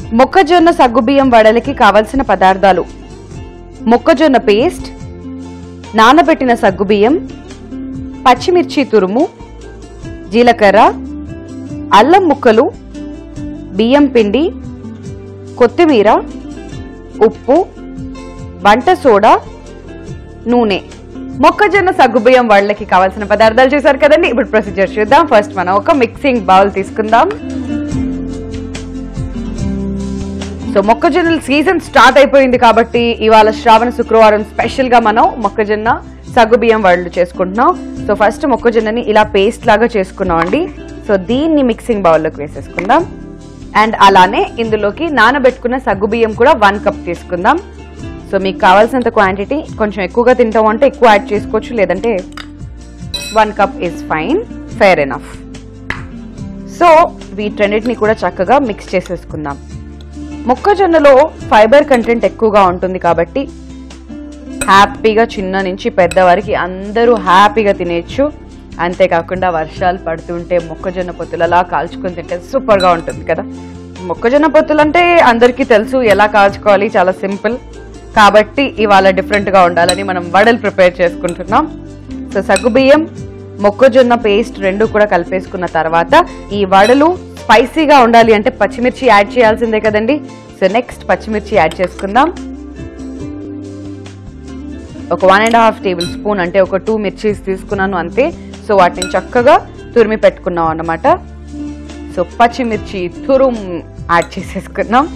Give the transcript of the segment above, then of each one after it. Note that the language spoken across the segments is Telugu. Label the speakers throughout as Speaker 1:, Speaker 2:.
Speaker 1: మొక్కజొన్న సగ్గుబియ్యం వడలకి కావలసిన పదార్థాలు మొక్కజొన్న పేస్ట్ నానబెట్టిన సగ్గుబియ్యం పచ్చిమిర్చి తురుము జీలకర్ర అల్లం ముక్కలు బియ్యం పిండి కొత్తిమీర ఉప్పు వంట సోడా నూనె మొక్కజొన్న సగ్గుబియ్యం వాళ్ళకి కావాల్సిన పదార్థాలు చూసారు కదండి ఇప్పుడు ప్రొసీజర్ చూద్దాం ఫస్ట్ మనం ఒక మిక్సింగ్ బౌల్ తీసుకుందాం సో మొక్కజొన్నల సీజన్ స్టార్ట్ అయిపోయింది కాబట్టి ఇవాళ శ్రావణ శుక్రవారం స్పెషల్ గా మనం మొక్కజొన్న సగ్గుబియ్యం వడలు చేసుకుంటున్నాం సో ఫస్ట్ మొక్కజొన్నని ఇలా పేస్ట్ లాగా చేసుకున్నాం అండి సో దీన్ని మిక్సింగ్ బౌల్లోకి వేసేసుకుందాం అండ్ అలానే ఇందులోకి నానబెట్టుకున్న సగ్గుబియ్యం కూడా వన్ కప్ తీసుకుందాం సో మీకు కావాల్సినంత క్వాంటిటీ కొంచెం ఎక్కువగా తింటాం అంటే ఎక్కువ యాడ్ చేసుకోవచ్చు లేదంటే one cup is fine fair enough so వీటన్నిటిని కూడా చక్కగా మిక్స్ చేసేసుకుందాం మొక్కజొన్నలో ఫైబర్ కంటెంట్ ఎక్కువగా ఉంటుంది కాబట్టి హ్యాపీగా చిన్న నుంచి పెద్ద వరకు అందరూ హ్యాపీగా తినేయచ్చు అంతేకాకుండా వర్షాలు పడుతుంటే మొక్కజొన్న పొత్తులలా కాల్చుకొని తింటే సూపర్గా ఉంటుంది కదా మొక్కజొన్న పొత్తులు అంటే అందరికీ తెలుసు ఎలా కాల్చుకోవాలి చాలా సింపుల్ కాబట్టి ఇవాళ డిఫరెంట్గా ఉండాలని మనం వడలు ప్రిపేర్ చేసుకుంటున్నాం సో సగ్గుబియ్యం మొక్కజొన్న పేస్ట్ రెండు కూడా కలిపేసుకున్న తర్వాత ఈ వడలు స్పైసీగా ఉండాలి అంటే పచ్చిమిర్చి యాడ్ చేయాల్సిందే కదండి సో నెక్స్ట్ పచ్చిమిర్చి యాడ్ చేసుకుందాం ఒక one and half tablespoon అంటే ఒక టూ మిర్చీస్ తీసుకున్నాను అంతే సో వాటిని చక్కగా తురిమి పెట్టుకున్నాం అన్నమాట సో పచ్చిమిర్చి తురుం యాడ్ చేసేసుకున్నాం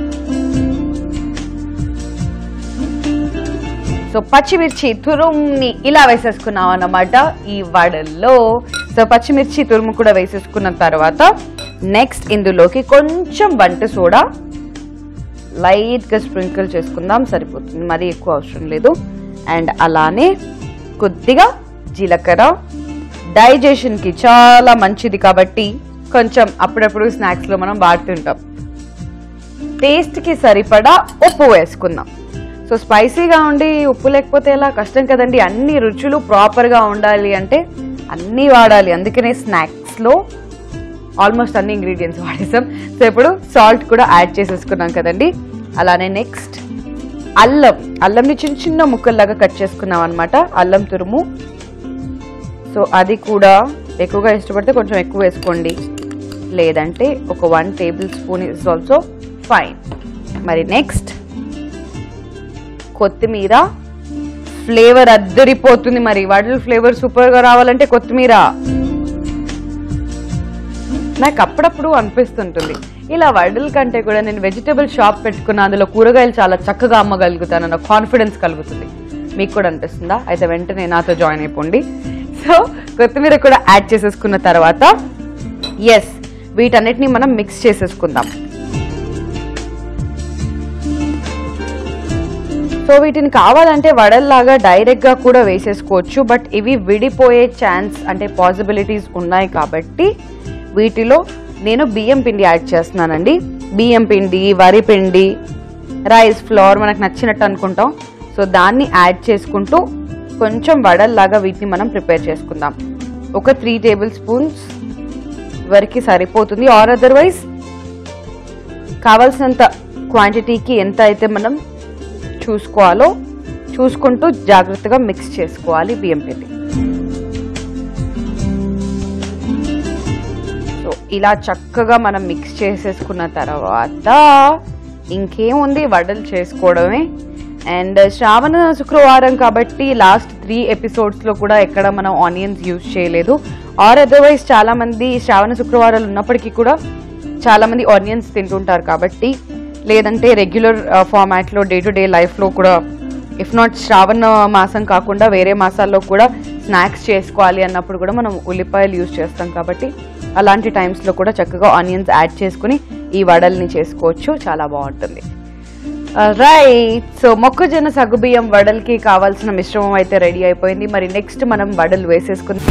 Speaker 1: సో పచ్చిమిర్చి తురుముని ఇలా వేసేసుకున్నాం అన్నమాట ఈ వడల్లో సో పచ్చిమిర్చి తురుము కూడా వేసేసుకున్న తర్వాత నెక్స్ట్ ఇందులోకి కొంచెం వంట సోడా లైట్గా స్ప్రింకిల్ చేసుకుందాం సరిపోతుంది మరీ ఎక్కువ అవసరం లేదు అండ్ అలానే కొద్దిగా జీలకర్ర డైజెషన్కి చాలా మంచిది కాబట్టి కొంచెం అప్పుడప్పుడు స్నాక్స్లో మనం వాడుతుంటాం టేస్ట్కి సరిపడా ఉప్పు వేసుకుందాం సో స్పైసీగా ఉండి ఉప్పు లేకపోతే ఎలా కష్టం కదండి అన్ని రుచులు ప్రాపర్గా ఉండాలి అంటే అన్నీ వాడాలి అందుకనే స్నాక్స్లో ఆల్మోస్ట్ అన్ని ఇంగ్రీడియంట్స్ వాడేసాం సో ఇప్పుడు సాల్ట్ కూడా యాడ్ చేసేసుకున్నాం కదండి అలానే నెక్స్ట్ అల్లం అల్లంని చిన్న చిన్న ముక్కల్లాగా కట్ చేసుకున్నాం అనమాట అల్లం తురుము సో అది కూడా ఎక్కువగా ఇష్టపడితే కొంచెం ఎక్కువ వేసుకోండి లేదంటే ఒక one tablespoon is also fine మరి నెక్స్ట్ కొత్తిమీర ఫ్లేవర్ అద్దరిపోతుంది మరి వడల ఫ్లేవర్ సూపర్గా రావాలంటే కొత్తిమీర నాకు అప్పుడప్పుడు అనిపిస్తుంటుంది ఇలా వడల కంటే కూడా నేను వెజిటబుల్ షాప్ పెట్టుకున్న అందులో కూరగాయలు చాలా చక్కగా అమ్మగలుగుతానన్న కాన్ఫిడెన్స్ కలుగుతుంది మీకు కూడా అనిపిస్తుందా అయితే వెంటనే నాతో జాయిన్ అయిపోండి సో కొత్తిమీర కూడా యాడ్ చేసేసుకున్న తర్వాత ఎస్ వీటన్నిటిని మనం మిక్స్ చేసేసుకుందాం సో వీటిని కావాలంటే వడల్లాగా డైరెక్ట్గా కూడా వేసేసుకోవచ్చు బట్ ఇవి విడిపోయే ఛాన్స్ అంటే పాసిబిలిటీస్ ఉన్నాయి కాబట్టి వీటిలో నేను బియ్యం పిండి యాడ్ చేస్తున్నానండి బియ్యం పిండి వరి పిండి రైస్ ఫ్లోర్ మనకు నచ్చినట్టు అనుకుంటాం సో దాన్ని యాడ్ చేసుకుంటూ కొంచెం వడల్లాగా వీటిని మనం ప్రిపేర్ చేసుకుందాం ఒక త్రీ టేబుల్ స్పూన్స్ వరకు సరిపోతుంది ఆర్ అదర్వైజ్ కావాల్సినంత క్వాంటిటీకి ఎంత అయితే మనం చూసుకోవాలో చూసుకుంటూ జాగ్రత్తగా మిక్స్ చేసుకోవాలి బియ్యం పిండి సో ఇలా చక్కగా మనం మిక్స్ చేసేసుకున్న తర్వాత ఇంకేముంది వడలు చేసుకోవడమే అండ్ శ్రావణ శుక్రవారం కాబట్టి లాస్ట్ త్రీ ఎపిసోడ్స్లో కూడా ఎక్కడ మనం ఆనియన్స్ యూజ్ చేయలేదు ఆర్ అదర్వైజ్ చాలామంది శ్రావణ శుక్రవారాలు ఉన్నప్పటికీ కూడా చాలామంది ఆనియన్స్ తింటుంటారు కాబట్టి లేదంటే రెగ్యులర్ ఫార్మాట్లో డే టు డే లైఫ్లో కూడా ఇఫ్ నాట్ శ్రావణ మాసం కాకుండా వేరే మాసాల్లో కూడా స్నాక్స్ చేసుకోవాలి అన్నప్పుడు కూడా మనం ఉల్లిపాయలు యూజ్ చేస్తాం కాబట్టి అలాంటి టైమ్స్లో కూడా చక్కగా ఆనియన్స్ యాడ్ చేసుకుని ఈ వడల్ని చేసుకోవచ్చు చాలా బాగుంటుంది రైట్ సో మొక్కజొన్న సగ్గుబియ్యం వడల్కి కావాల్సిన మిశ్రమం అయితే రెడీ అయిపోయింది మరి నెక్స్ట్ మనం వడలు వేసేసుకుని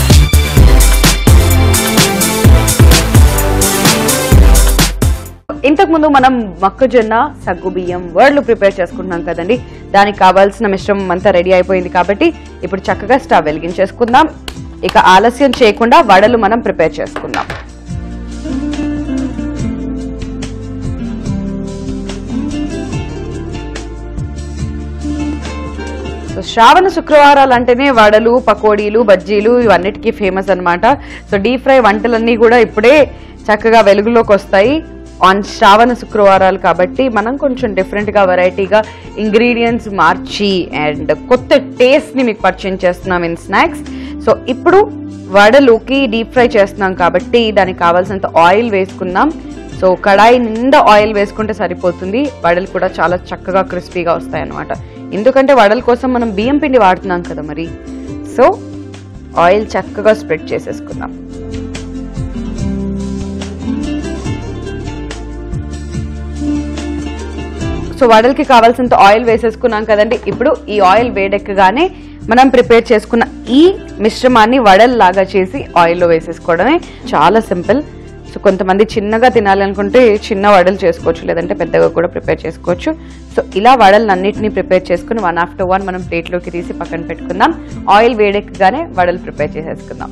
Speaker 1: ఇంతకు ముందు మనం మొక్కజొన్న సగ్గుబియ్యం వడలు ప్రిపేర్ చేసుకుంటున్నాం కదండి దానికి కావాల్సిన మిశ్రమం అంతా రెడీ అయిపోయింది కాబట్టి ఇప్పుడు చక్కగా స్టవ్ వెలిగించేసుకుందాం ఇక ఆలస్యం చేయకుండా వడలు మనం ప్రిపేర్ చేసుకుందాం సో శ్రావణ శుక్రవారాలు అంటేనే వడలు పకోడీలు బజ్జీలు ఇవన్నిటికీ ఫేమస్ అన్నమాట సో డీప్ ఫ్రై వంటలన్నీ కూడా ఇప్పుడే చక్కగా వెలుగులోకి వస్తాయి ఆన్ శ్రావణ శుక్రవారాలు కాబట్టి మనం కొంచెం డిఫరెంట్గా వెరైటీగా ఇంగ్రీడియంట్స్ మార్చి అండ్ కొత్త టేస్ట్ని మీకు పరిచయం చేస్తున్నాం ఇన్ స్నాక్స్ సో ఇప్పుడు వడలుకి డీప్ ఫ్రై చేస్తున్నాం కాబట్టి దానికి కావాల్సినంత ఆయిల్ వేసుకుందాం సో కడాయి నిండా ఆయిల్ వేసుకుంటే సరిపోతుంది వడలు కూడా చాలా చక్కగా క్రిస్పీగా వస్తాయి అన్నమాట ఎందుకంటే వడల కోసం మనం బియ్యం పిండి వాడుతున్నాం కదా మరి సో ఆయిల్ చక్కగా స్ప్రెడ్ చేసేసుకుందాం సో వడలకి కావాల్సినంత ఆయిల్ వేసేసుకున్నాం కదండి ఇప్పుడు ఈ ఆయిల్ వేడెక్కగానే మనం ప్రిపేర్ చేసుకున్న ఈ మిశ్రమాన్ని వడల్లాగా చేసి ఆయిల్లో వేసేసుకోవడమే చాలా సింపుల్ సో కొంతమంది చిన్నగా తినాలనుకుంటే చిన్న వడలు చేసుకోవచ్చు లేదంటే పెద్దగా కూడా ప్రిపేర్ చేసుకోవచ్చు సో ఇలా వడలను అన్నిటిని ప్రిపేర్ చేసుకుని వన్ ఆఫ్టర్ వన్ మనం ప్లేట్లోకి తీసి పక్కన పెట్టుకుందాం ఆయిల్ వేడెక్కగానే వడలు ప్రిపేర్ చేసేసుకుందాం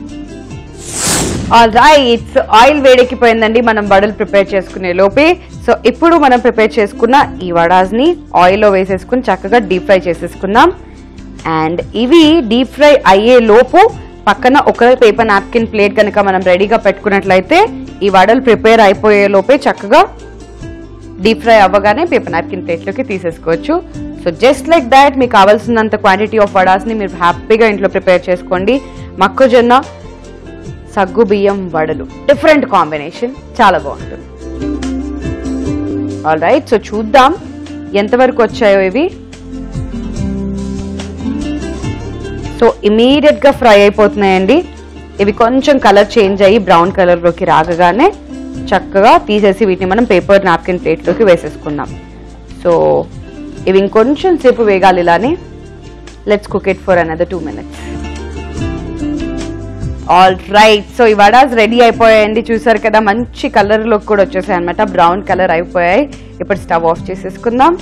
Speaker 1: ఆల్ రైట్ ఆయిల్ వేడెక్కిపోయిందండి మనం వడలు ప్రిపేర్ చేసుకునే లోపే సో ఇప్పుడు మనం ప్రిపేర్ చేసుకున్న ఈ వడాస్ని ఆయిల్లో వేసేసుకుని చక్కగా డీప్ ఫ్రై చేసేసుకుందాం అండ్ ఇవి డీప్ ఫ్రై అయ్యే లోపు పక్కన ఒక పేపర్ నాప్కిన్ ప్లేట్ కనుక మనం రెడీగా పెట్టుకున్నట్లయితే ఈ వడలు ప్రిపేర్ అయిపోయే లోపే చక్కగా డీప్ ఫ్రై అవ్వగానే పేపర్ నాప్కిన్ ప్లేట్లోకి తీసేసుకోవచ్చు సో జస్ట్ లైక్ దాట్ మీకు కావాల్సినంత క్వాంటిటీ ఆఫ్ వడాస్ని మీరు హ్యాపీగా ఇంట్లో ప్రిపేర్ చేసుకోండి మొక్కజొన్న సగ్గు బియ్యం వడలు డిఫరెంట్ కాంబినేషన్ చాలా బాగుంటుంది ఆల్ రైట్ సో చూద్దాం ఎంతవరకు వచ్చాయో ఇవి సో ఇమీడియట్ గా ఫ్రై అయిపోతున్నాయండి ఇవి కొంచెం కలర్ చేంజ్ అయ్యి బ్రౌన్ కలర్ లోకి రాగగానే చక్కగా తీసేసి వీటిని మనం పేపర్ నాప్కిన్ ప్లేట్లోకి వేసేసుకుందాం సో ఇవి ఇంకొంచెం సేపు వేగాలి ఇలానే let's cook it for another two minutes all right so ఈ వడాస్ రెడీ అయిపోయాయండి చూసారు కదా మంచి కలర్ లోకి కూడా వచ్చేసాయి అనమాట బ్రౌన్ కలర్ అయిపోయాయి ఇప్పుడు స్టవ్ ఆఫ్ చేసేసుకుందాం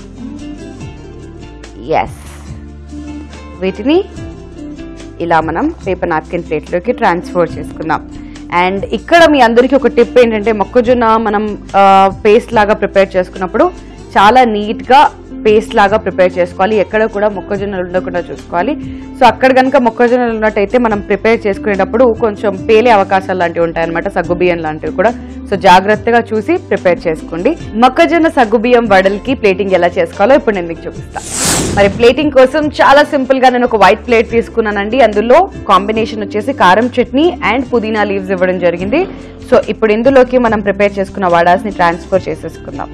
Speaker 1: ఎస్ వీటిని ఇలా మనం పేపర్ నాప్కిన్ ప్లేట్లోకి ట్రాన్స్ఫర్ చేసుకుందాం అండ్ ఇక్కడ మీ అందరికీ ఒక టిప్ ఏంటంటే మొక్కజొన్న మనం పేస్ట్ లాగా ప్రిపేర్ చేసుకున్నప్పుడు చాలా నీట్గా పేస్ట్ లాగా ప్రిపేర్ చేసుకోవాలి ఎక్కడ కూడా మొక్కజొన్నలు ఉండకుండా చూసుకోవాలి సో అక్కడ కనుక మొక్కజొన్నలు ఉన్నట్టయితే మనం ప్రిపేర్ చేసుకునేటప్పుడు కొంచెం పేలే అవకాశాలు లాంటివి ఉంటాయన్నమాట సగ్గుబియ్యం లాంటివి కూడా సో జాగ్రత్తగా చూసి ప్రిపేర్ చేసుకోండి మొక్కజొన్న సగ్గుబియ్యం వడలకి ప్లేటింగ్ ఎలా చేసుకోవాలో ఇప్పుడు నేను మీకు చూపిస్తాను మరి ప్లేటింగ్ కోసం చాలా సింపుల్ గా నేను ఒక వైట్ ప్లేట్ తీసుకున్నానండి అందులో కాంబినేషన్ వచ్చేసి కారం చట్నీ అండ్ పుదీనా లీవ్స్ ఇవ్వడం జరిగింది సో ఇప్పుడు ఇందులోకి మనం ప్రిపేర్ చేసుకున్న వడాస్ ని ట్రాన్స్ఫర్ చేసేసుకుందాం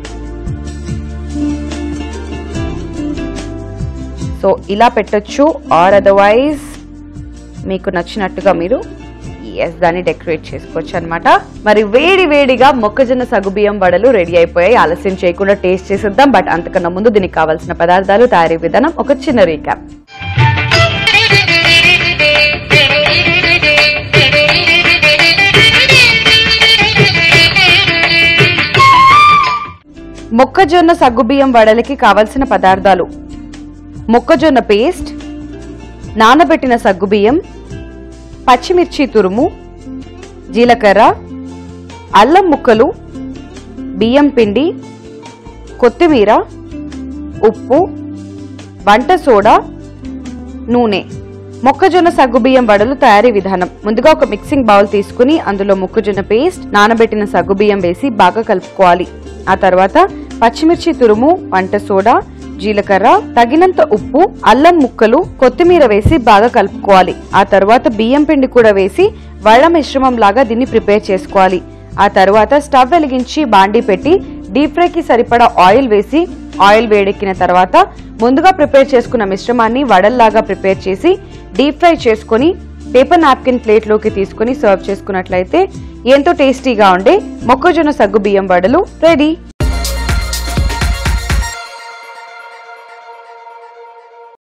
Speaker 1: సో ఇలా పెట్టొచ్చు ఆర్ అదర్వైజ్ మీకు నచ్చినట్టుగా మీరు ఎస్ దాన్ని డెకరేట్ చేసుకోవచ్చు అనమాట మరి వేడి వేడిగా మొక్కజొన్న సగుబియ్యం వడలు రెడీ అయిపోయాయి ఆలస్యం చేయకుండా టేస్ట్ చేసేద్దాం బట్ అంతకన్నా ముందు దీనికి కావాల్సిన పదార్థాలు తయారీ విధానం ఒక చిన్న రీక్యాప్ మొక్కజొన్న సగ్గుబియ్యం వడలకి కావలసిన పదార్థాలు మొక్కజొన్న పేస్ట్ నానబెట్టిన సగ్గుబియ్యం పచ్చిమిర్చి తురుము జీలకర్ర అల్లం ముక్కలు బియ్యం పిండి కొత్తిమీర ఉప్పు వంట సోడా నూనె మొక్కజొన్న సగ్గుబియ్యం వడలు తయారీ విధానం ముందుగా ఒక మిక్సింగ్ బౌల్ తీసుకుని అందులో మొక్కజొన్న పేస్ట్ నానబెట్టిన సగ్గుబియ్యం వేసి బాగా కలుపుకోవాలి ఆ తర్వాత పచ్చిమిర్చి తురుము వంట సోడా జీలకర్ర తగినంత ఉప్పు అల్లం ముక్కలు కొత్తిమీర వేసి బాగా కలుపుకోవాలి ఆ తర్వాత బియ్యం పిండి కూడా వేసి వడ మిశ్రమం లాగా దీన్ని ప్రిపేర్ చేసుకోవాలి ఆ తర్వాత స్టవ్ వెలిగించి బాండీ పెట్టి డీప్ ఫ్రైకి సరిపడా ఆయిల్ వేసి ఆయిల్ వేడెక్కిన తర్వాత ముందుగా ప్రిపేర్ చేసుకున్న మిశ్రమాన్ని వడల్లాగా ప్రిపేర్ చేసి డీప్ ఫ్రై చేసుకొని పేపర్ నాప్కిన్ ప్లేట్లోకి తీసుకొని సర్వ్ చేసుకున్నట్లయితే ఎంతో టేస్టీగా ఉండే మొక్కజొన్న సగ్గు బియ్యం వడలు రెడీ